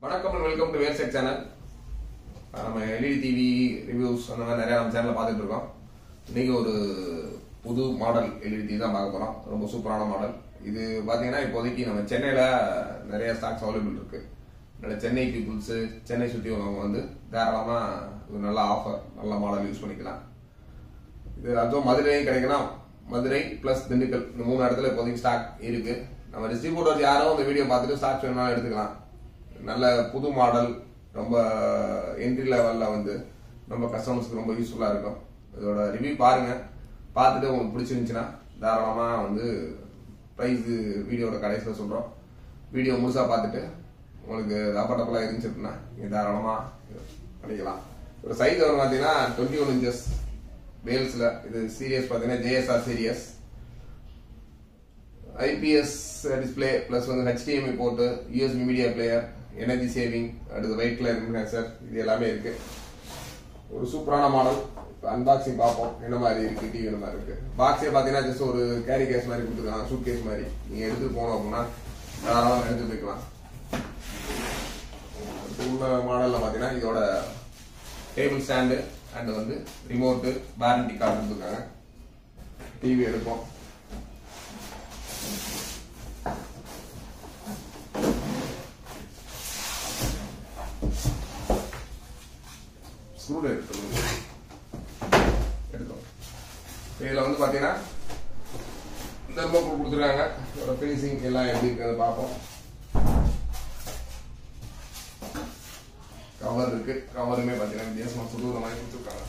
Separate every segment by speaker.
Speaker 1: வணக்கம் and welcome to வேர்செக் channel நம்ம எல்இடி டிவி ரிவ்யூஸ் அந்த மாதிரி நிறைய நம்ம சேனல்ல பார்த்துட்டு இருக்கோம் இன்னைக்கு ஒரு புது மாடல் எல்இடி டிவி தான் பார்க்க போறோம் ரொம்ப சூப்பரான மாடல் இது பாத்தீங்கன்னா இப்போதைக்கு நம்ம சென்னையில நிறைய ஸ்டாக்ஸ் அவைலபிள் இருக்கு அதனால சென்னை பீப்புள்ஸ் சென்னை சுற்றி உள்ளவங்க வந்து தாராளமா ஒரு நல்ல ஆஃபர் நல்ல மாடல் யூஸ் பண்ணிக்கலாம் இது அதுவும் மதுரையும் கிடைக்கலாம் மதுரை பிளஸ் திண்டுக்கல் இந்த மூணு இடத்துல இப்போதைக்கு ஸ்டாக் இருக்கு நம்ம டிஸ்ட்ரிபியூட்டர்ஸ் யாரும் இந்த வீடியோ பார்த்துட்டு ஸ்டாக்ஸ் வேணாலும் எடுத்துக்கலாம் நல்ல புது மாடல் ரொம்ப என்ட்ரி லெவல்ல வந்து நம்ம கஸ்டமர்ஸ்க்கு ரொம்ப யூஸ்ஃபுல்லா இருக்கும் இதோட ரிவ்யூ பாருங்க பார்த்துட்டு உங்களுக்கு பிடிச்சிருந்துச்சுன்னா தாராளமா வந்து ப்ரைஸ் வீடியோட கடைசியில் சொல்றோம் வீடியோ முழுசா பார்த்துட்டு உங்களுக்கு அஃபர்டபுளாக இருந்துச்சு அப்படின்னா நீங்க தாராளமா பண்ணிக்கலாம் ஒரு சைஸ் வந்து பார்த்தீங்கன்னா டுவெண்ட்டி ஒன் இன்ச்சஸ் வேல்ஸ்ல இது சீரியஸ் பார்த்தீங்கன்னா JSR series IPS display plus வந்து ஹெச்டிஎம்ஐ போட்டு USB media player energy saving அடுத்து வெயிட் கிளர் என்ஹான்சர் இது எல்லாமே இருக்கு ஒரு சூப்பரான மாடல் அன்பாக்சிங் பார்ப்போம் என்ன மாதிரி இருக்கு டிவி என்ன மாதிரி இருக்கு பாக்ஸே பார்த்தீங்கன்னா ஜஸ்ட் ஒரு கேரி கேஸ் மாதிரி கொடுத்துருக்காங்க சூட் கேஸ் மாதிரி நீங்க எடுத்துட்டு போனோம் அப்படின்னா தாராளமாக எடுத்து போய்க்கலாம் அடுத்து உள்ள மாடல்ல பார்த்தீங்கன்னா இதோட டேபிள் ஸ்டாண்டு அண்ட் வந்து ரிமோட்டு வாரண்டி கார்டு கொடுத்துருக்காங்க டிவி எடுப்போம் ஸ்க்ரூ எடுக்கணும் எடுக்கும் இதில் வந்து பார்த்தீங்கன்னா தெர்மோகோல் கொடுத்துருக்காங்க இதோட ஃபினிஷிங் எல்லாம் எப்படி இருக்கிறது பார்ப்போம் கவர் இருக்கு கவருமே பார்த்தீங்கன்னா வித்தியாசமாக சுடுற மாதிரி கொடுத்துருக்காங்க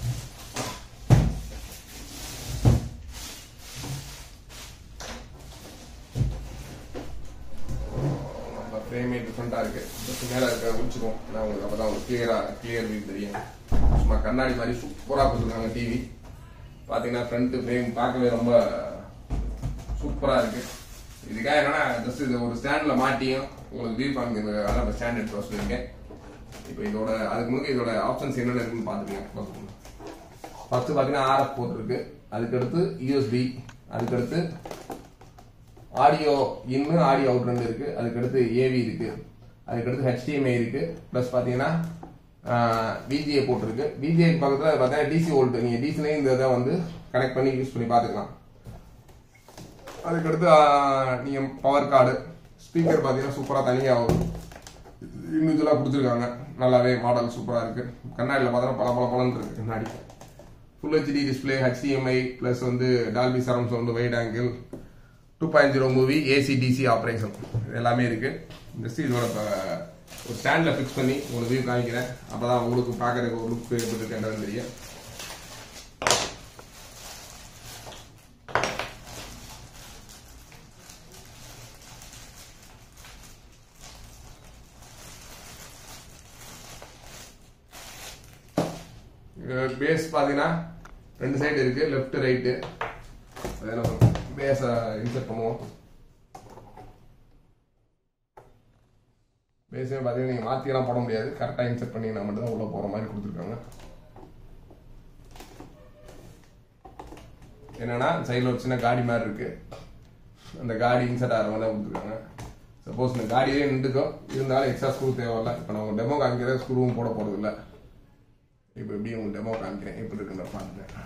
Speaker 1: நம்ம ஃப்ரேமே டிஃப்ரெண்டாக இருக்கு ஜஸ்ட் மேலே இருக்க முடிச்சிருவோம் நான் உங்களுக்கு அப்போ தான் உங்களுக்கு கிளியராக கிளியர் வியூ தெரியும் சும்மா கண்ணாடி மாதிரி சூப்பராக கொடுத்துருக்காங்க டிவி பார்த்தீங்கன்னா ஃப்ரண்ட் ஃப்ரேம் பார்க்கவே ரொம்ப சூப்பராக இருக்கு இதுக்காக என்னன்னா ஜஸ்ட் இது ஒரு ஸ்டாண்டில் மாட்டியும் உங்களுக்கு வியூ காமிக்கிறதுக்காக நம்ம ஸ்டாண்ட் எடுத்து வர சொல்லியிருக்கேன் இப்போ இதோட அதுக்கு முன்னாடி இதோட ஆப்ஷன்ஸ் என்னென்ன இருக்குன்னு பார்த்துக்கங்க ஃபர்ஸ்ட் பார்த்தீங்கன்னா ஆர்எஃப் போர்ட் இருக்கு அதுக்கடுத்து யூஎஸ்பி அதுக்கடுத்து ஆடியோ இன்னு ஆடியோ அவுட் ரெண்டு இருக்கு அதுக்கடுத்து ஏவி இருக்கு அதுக்கடுத்து ஹெச்டிஎம்ஐ இருக்கு ப்ளஸ் பார்த்தீங்கன்னா பிஜிஏ போட்டிருக்கு பிஜிஏ பக்கத்தில் பார்த்தீங்கன்னா டிசி வோல்ட் நீங்கள் டிசிலையும் இந்த இதை வந்து கனெக்ட் பண்ணி யூஸ் பண்ணி பார்த்துக்கலாம் அதுக்கடுத்து நீங்கள் பவர் கார்டு ஸ்பீக்கர் பார்த்தீங்கன்னா சூப்பராக தனியாக வரும் இண்டிவிஜுவலாக கொடுத்துருக்காங்க நல்லாவே மாடல் சூப்பராக இருக்கு கண்ணாடியில் பார்த்தோன்னா பல பல பலன் இருக்கு கண்ணாடி full HD display HDMI plus வந்து Dolby surround sound wide angle two point zero movie AC DC operation எல்லாமே இருக்கு ஜஸ்ட் இதோட இப்ப ஒரு ஸ்டாண்டில் ஃபிக்ஸ் பண்ணி உங்களுக்கு வியூ காமிக்கிறேன் அப்பதான் உங்களுக்கு பார்க்கறதுக்கு ஒரு லுக் எப்படி இருக்குன்றது தெரியும் பேஸ் பார்த்தீங்கன்னா ரெண்டு சைடு இருக்கு லெஃப்ட் ரைட்டு பேஸை இன்சர்ட் பண்ணுவோம் பேஸே பார்த்தீங்கன்னா நீங்கள் மாற்றியெல்லாம் போட முடியாது கரெக்டாக இன்சர்ட் பண்ணிங்கன்னா மட்டும் தான் உள்ளே போகிற மாதிரி கொடுத்துருக்காங்க என்னன்னா சைடில் ஒரு சின்ன காடி மாதிரி இருக்கு அந்த காடி இன்சர்ட் ஆகிற மாதிரி கொடுத்துருக்காங்க சப்போஸ் இந்த காடியே நின்றுக்கும் இருந்தாலும் எக்ஸ்ட்ரா ஸ்க்ரூ தேவையில்ல இப்போ நான் டெமோ காமிக்கிற ஸ்க்ரூவும் போட போகிறது இல்லை இப்போ எப்படி உங்களுக்கு டெமோ காமிக்கிறேன் எப்படி இருக்குன்ற பாருங்க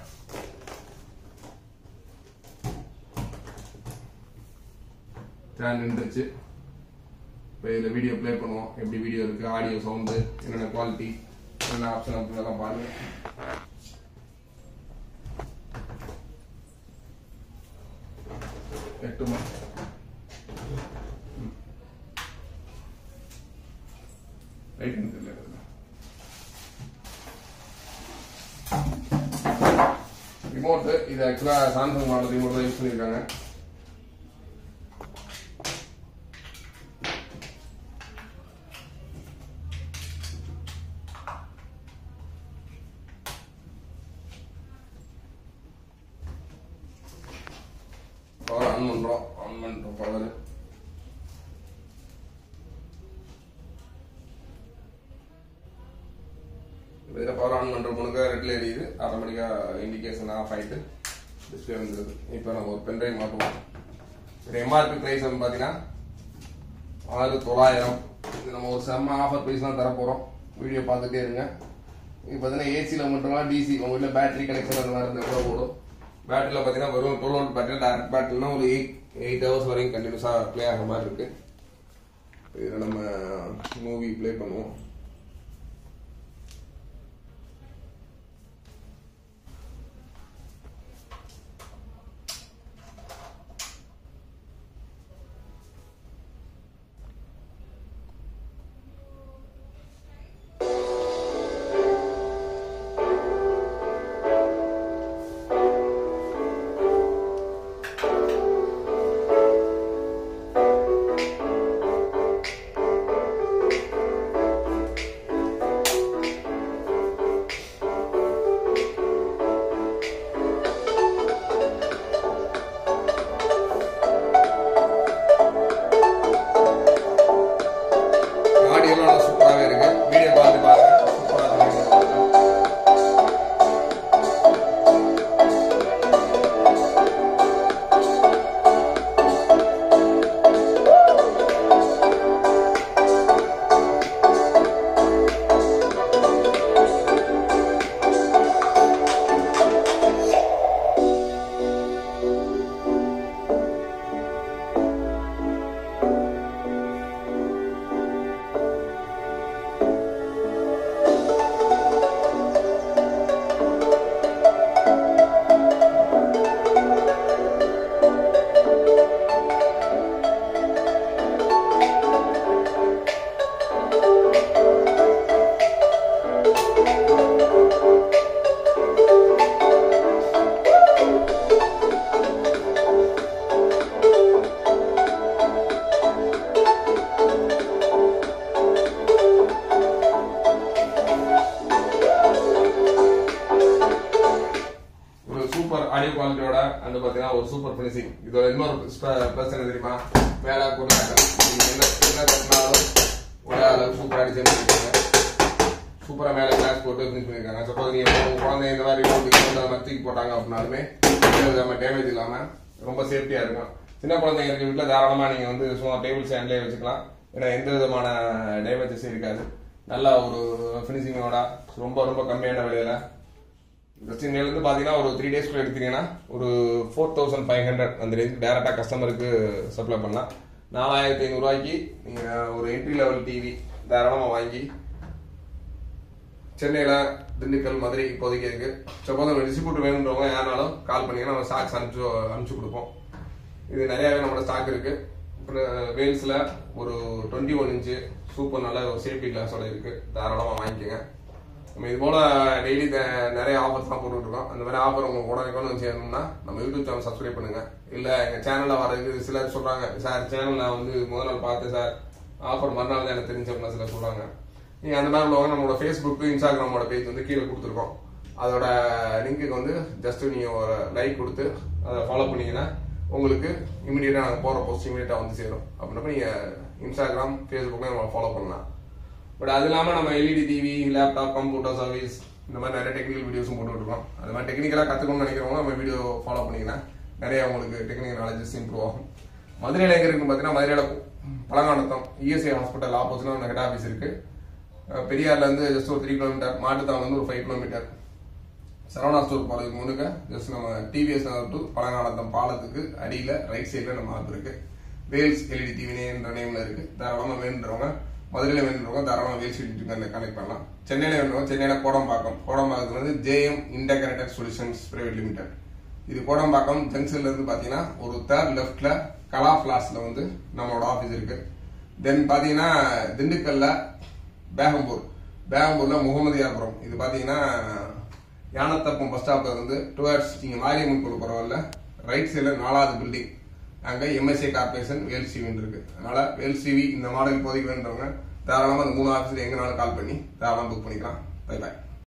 Speaker 1: ஸ்டாண்ட் நின்றுச்சு இப்போ இதில் வீடியோ ப்ளே பண்ணுவோம் எப்படி வீடியோ இருக்குது ஆடியோ சவுண்டு என்னென்ன குவாலிட்டி என்னென்ன ஆப்ஷன் அப்படின்றதெல்லாம் பாருங்க எட்டுமா ரைட் தெரியல ரிமோட்டு இது ஆக்சுவலாக சாம்சங் மாடல் ரிமோட் தான் யூஸ் பண்ணியிருக்காங்க பவர் ஆன் பண்ணுறோம் ஆன் பண்ணுறோம் பவர் இதில் பவர் ஆன் பண்ணுற பொண்ணுக்கு ரெட்டில் எரியுது ஆட்டோமேட்டிக்காக இண்டிகேஷன் ஆஃப் ஆகிட்டு டிஸ்பிளே வந்துருது இப்போ நம்ம ஒரு பென்ட்ரைவ் மாட்டுவோம் இது எம்ஆர்பி ப்ரைஸ் வந்து பார்த்தீங்கன்னா ஆறு தொள்ளாயிரம் இது நம்ம ஒரு செம்ம ஆஃபர் ப்ரைஸ்லாம் தர போகிறோம் வீடியோ பார்த்துட்டே இருங்க இது பார்த்தீங்கன்னா ஏசியில் மட்டும்லாம் டிசி உங்கள் வீட்டில் பேட்டரி கனெக்ஷன் அந்த மாதிரி இருந்தால் கூட போடும் பேட்டரியில் பார்த்தீங்கன்னா வெறும் டுவெல் வோல்ட் பேட்டரி டேரக்ட் பேட்டரினா ஒரு எயிட் எயிட் ஹவர்ஸ் வரைக்கும் கண்டினியூஸாக ப்ளே ஆகிற மாதிரி இருக்கு இதில் நம்ம மூவி ப்ளே பண்ணுவோம் ஆடியோலாம் நல்லா சூப்பராகவே இருக்கு வீடியோ பார்த்து பாருங்க சூப்பராக இருக்கு ஒரு சூப்பர் ஆடியோ குவாலிட்டியோட அந்த பார்த்தீங்கன்னா ஒரு சூப்பர் ஃபினிஷிங் இதோட இன்னொரு ப்ளஸ் என்ன தெரியுமா மேலே கூட என்ன என்ன கட்டினாலும் ஒரு அளவு சூப்பராக டிசைன் பண்ணிருக்காங்க சூப்பராக மேலே கிளாஸ் போட்டு ஃபினிஷ் பண்ணியிருக்காங்க சப்போஸ் நீங்கள் உங்க குழந்தை இந்த மாதிரி ரோட்டுக்கு வந்து அந்த மாதிரி தூக்கி போட்டாங்க அப்படின்னாலுமே எந்த விதமான டேமேஜ் இல்லாமல் ரொம்ப சேஃப்டியாக இருக்கும் சின்ன குழந்தைங்க இருக்க வீட்டில் தாராளமாக நீங்கள் வந்து சும்மா டேபிள் ஸ்டாண்ட்லேயே வச்சுக்கலாம் ஏன்னா எந்த விதமான டேமேஜஸும் இருக்காது நல்ல ஒரு ஃபினிஷிங்கோட ரொம்ப ரொம்ப கம்மியான விலையில இருந்து பார்த்தீங்கன்னா ஒரு த்ரீ டேஸ்க்குள்ள எடுத்தீங்கன்னா ஒரு ஃபோர் தௌசண்ட் ஃபைவ் ஹண்ட்ரட் அந்த ரேஞ்சுக்கு டேரெக்டாக கஸ்டமருக்கு சப்ளை பண்ணலாம் நாலாயிரத்தி ஐநூறுரூவாய்க்கு நீங்கள் ஒரு என்ட்ரி லெவல் டிவி தாராளமாக வாங்கி சென்னையில் திண்டுக்கல் மதுரை இப்போதைக்கு இருக்கு சப்போஸ் நம்ம டிஸ்ட்ரிபியூட்டர் வேணுன்றவங்க யாருனாலும் கால் பண்ணீங்கன்னா நம்ம ஸ்டாக்ஸ் அனுப்பிச்சு அனுப்பிச்சு கொடுப்போம் இது நிறையாவே நம்மளோட ஸ்டாக் இருக்கு அப்புறம் வேல்ஸில் ஒரு டுவெண்ட்டி ஒன் இன்ச்சு சூப்பர் நல்ல ஒரு சேஃப்டி கிளாஸோட இருக்கு தாராளமாக வாங்கிக்கோங்க நம்ம இது போல டெய்லி நிறைய ஆஃபர்ஸ்லாம் போட்டுட்டு இருக்கோம் அந்த மாதிரி ஆஃபர் உங்களுக்கு உடனே வந்து சேரணும்னா நம்ம யூடியூப் சேனல் சப்ஸ்கிரைப் பண்ணுங்க இல்ல எங்க சேனல்ல வரது சிலர் சொல்றாங்க சார் சேனல் நான் வந்து முதல் நாள் பார்த்தேன் சார் ஆஃபர் மறுநாள் தான் எனக்கு தெரிஞ்ச அப்படின்னா சிலர் சொல்றாங்க நீங்க அந்த மாதிரி உள்ளவங்க நம்மளோட ஃபேஸ்புக் இன்ஸ்டாகிராமோட பேஜ் வந்து கீழே கொடுத்துருக்கோம் அதோட லிங்க்குக்கு வந்து ஜஸ்ட் நீங்க ஒரு லைக் கொடுத்து அதை ஃபாலோ பண்ணீங்கன்னா உங்களுக்கு இமீடியட்டா நாங்கள் போற போஸ்ட் இமீடியட்டா வந்து சேரும் அப்படின்னப்ப நீங்க இன்ஸ்டாகிராம் ஃபேஸ்புக்ல நம்ம ஃபாலோ பண்ணலாம் பட் அது இல்லாமல் நம்ம LED TV laptop computer service இந்த மாதிரி நிறைய டெக்னிக்கல் வீடியோஸும் போட்டுட்டு இருக்கோம் அது மாதிரி டெக்னிக்கலாக கற்றுக்கணும்னு நினைக்கிறவங்க நம்ம வீடியோ ஃபாலோ பண்ணீங்கன்னா நிறைய உங்களுக்கு டெக்னிக்கல் நாலேஜஸ் இம்ப்ரூவ் ஆகும் மதுரையில் எங்கே இருக்குன்னு பார்த்தீங்கன்னா மதுரையில் பழங்கானத்தம் இஎஸ்ஐ ஹாஸ்பிட்டல் ஆப்போசிட்ல ஒரு ஹெட் ஆஃபீஸ் இருக்கு அஹ் பெரியார்ல இருந்து ஜஸ்ட் ஒரு த்ரீ கிலோமீட்டர் மாட்டுத்தாவன் வந்து ஒரு ஃபைவ் கிலோமீட்டர் சரவணா ஸ்டோர் போகிறதுக்கு முன்னுக்க ஜஸ்ட் நம்ம டிவிஎஸ் நகர் டு பழங்கானத்தம் பாலத்துக்கு அடியில் ரைட் சைடில் நம்ம ஆப் இருக்கு வேல்ஸ் எல்இடி டிவி என்ற நேம்ல இருக்கு தாராளமாக வேணுன்றவங்க மதுரையில் வேணுன்றவங்க தாராளமாக வேல்ஸ் எல்இடி கனெக்ட் பண்ணலாம் சென்னையில் வேணுன்றவங்க சென்னையில் கோடம்பாக்கம் கோடம்பாக்கத்துல வந்து JM integrated solutions private limited இது கோடம்பாக்கம் ஜங்ஷன்ல இருந்து பாத்தீங்கன்னா ஒரு தேர்ட் லெஃப்ட்ல கலா பிளாஸ்ல வந்து நம்மளோட ஆபீஸ் இருக்கு தென் பாத்தீங்கன்னா திண்டுக்கல்ல பேகம்பூர் பேகம்பூர்ல முகமதியாபுரம் இது பாத்தீங்கன்னா யானத்தப்பம் பஸ் ஸ்டாப்ல இருந்து டுவர்ட்ஸ் நீங்க மாரியம்மன் கோவில் பரவாயில்ல ரைட் சைடுல நாலாவது பில்டிங் அங்க எம்எஸ்ஏ கார்பரேஷன் வேல்சிவின்னு இருக்கு அதனால வேல்சிவி இந்த மாடல் இப்போதைக்கு வேணுன்றவங்க தாராளமா அந்த மூணு ஆஃபீஸ்ல எங்கனாலும் கால் பண்ணி தாராளமா புக் பண்ணிக்கலாம் பை பாய்